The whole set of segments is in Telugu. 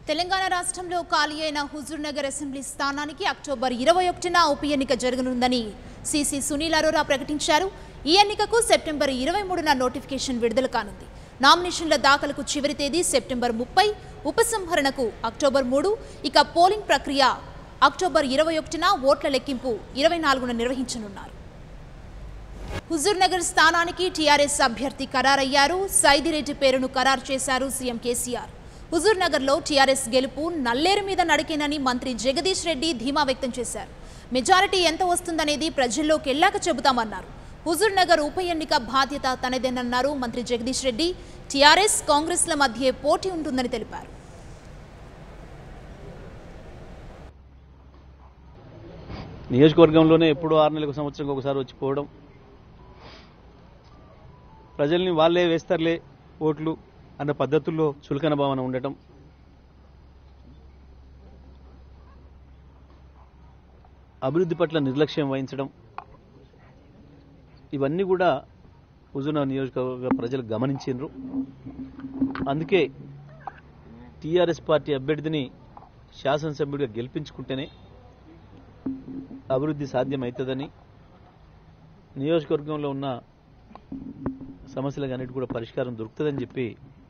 తెలంగాణ రాష్ట్రంలో ఖాళీ అయిన హుజూర్ నగర్ అసెంబ్లీ స్థానానికి అక్టోబర్ ఇరవై ఒకటిన ఉప ఎన్నిక జరగనుందని సిసి సునీల్ అరోరా ప్రకటించారు ఈ ఎన్నికకు సెప్టెంబర్ ఇరవై మూడున నోటిఫికేషన్ విడుదల కానుంది నామినేషన్ల దాఖలకు చివరి తేదీ సెప్టెంబర్ ముప్పై ఉపసంహరణకు అక్టోబర్ మూడు ఇక పోలింగ్ ప్రక్రియ అక్టోబర్ ఇరవై ఒకటిన ఓట్ల లెక్కింపు ఇరవై నాలుగున నిర్వహించనున్నారు హుజూర్ నగర్ స్థానానికి టీఆర్ఎస్ అభ్యర్థి ఖరారయ్యారు సైదిరెడ్డి పేరును ఖరారు చేశారు సీఎం కేసీఆర్ హుజూర్ నగర్లో టీఆర్ఎస్ గెలుపు నల్లేరు మీద నడికేనని మంత్రి జగదీష్ రెడ్డి ధీమా వ్యక్తం చేశారు మెజారిటీ ఎంత వస్తుందనేది ప్రజల్లోకి వెళ్ళాక చెబుతామన్నారు హుజూర్ నగర్ ఉప ఎన్నిక బాధ్యత తనదేనన్నారు మంత్రి జగదీష్ రెడ్డి టీఆర్ఎస్ కాంగ్రెస్ల మధ్య పోటీ ఉంటుందని తెలిపారు నియోజకవర్గంలోనే ఎప్పుడో ఆరు నెలలకు సంవత్సరం ఒకసారి వచ్చిపోవడం ప్రజల్ని వాళ్ళే వేస్తారులే ఓట్లు అన్న పద్ధతుల్లో చులకన భావన ఉండటం అభివృద్ధి పట్ల నిర్లక్ష్యం వహించడం ఇవన్నీ కూడా హుజూర్నగర్ నియోజకవర్గ ప్రజలు గమనించారు అందుకే టీఆర్ఎస్ పార్టీ అభ్యర్థిని శాసనసభ్యుడిగా గెలిపించుకుంటేనే అభివృద్ధి సాధ్యమవుతుందని నియోజకవర్గంలో ఉన్న సమస్యలకు అన్నిటి కూడా పరిష్కారం దొరుకుతుందని చెప్పి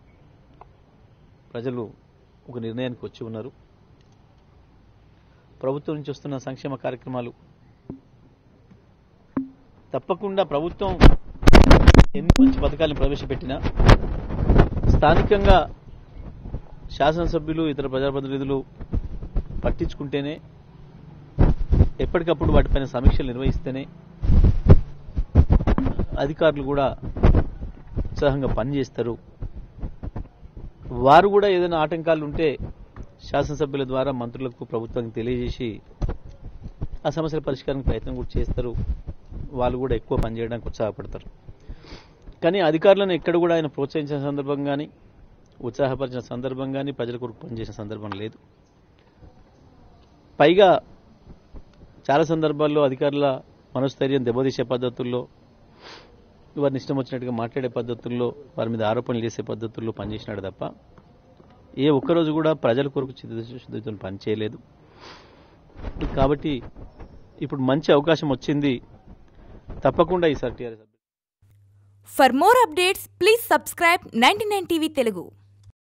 ప్రజలు ఒక నిర్ణయానికి వచ్చి ఉన్నారు ప్రభుత్వం నుంచి వస్తున్న సంక్షేమ కార్యక్రమాలు తప్పకుండా ప్రభుత్వం ఎన్ని మంచి పథకాలను ప్రవేశపెట్టినా స్థానికంగా శాసనసభ్యులు ఇతర ప్రజాప్రతినిధులు పట్టించుకుంటేనే ఎప్పటికప్పుడు వాటిపైన సమీక్షలు నిర్వహిస్తేనే అధికారులు కూడా ఉత్సాహంగా పనిచేస్తారు వారు కూడా ఏదైనా ఆటంకాలు ఉంటే శాసనసభ్యుల ద్వారా మంత్రులకు ప్రభుత్వానికి తెలియజేసి ఆ సమస్యల పరిష్కారానికి ప్రయత్నం కూడా చేస్తారు వాళ్ళు కూడా ఎక్కువ పనిచేయడానికి ఉత్సాహపడతారు కానీ అధికారులను ఎక్కడ కూడా ఆయన ప్రోత్సహించిన సందర్భం కానీ ఉత్సాహపరిచిన సందర్భం కానీ ప్రజల కొరకు పనిచేసిన సందర్భం లేదు పైగా చాలా సందర్భాల్లో అధికారుల మనోస్థైర్యం దెబ్బతీసే పద్ధతుల్లో వారిని ఇష్టం వచ్చినట్టుగా మాట్లాడే పద్ధతుల్లో వారి మీద ఆరోపణలు చేసే పద్ధతుల్లో పనిచేసినాడు తప్ప ఏ ఒక్కరోజు కూడా ప్రజల కొరకు చిత్తశుద్ధితో పనిచేయలేదు కాబట్టి ఇప్పుడు మంచి అవకాశం వచ్చింది తప్పకుండా ఈసారి TRS For more updates, please subscribe 99 TV Telugu.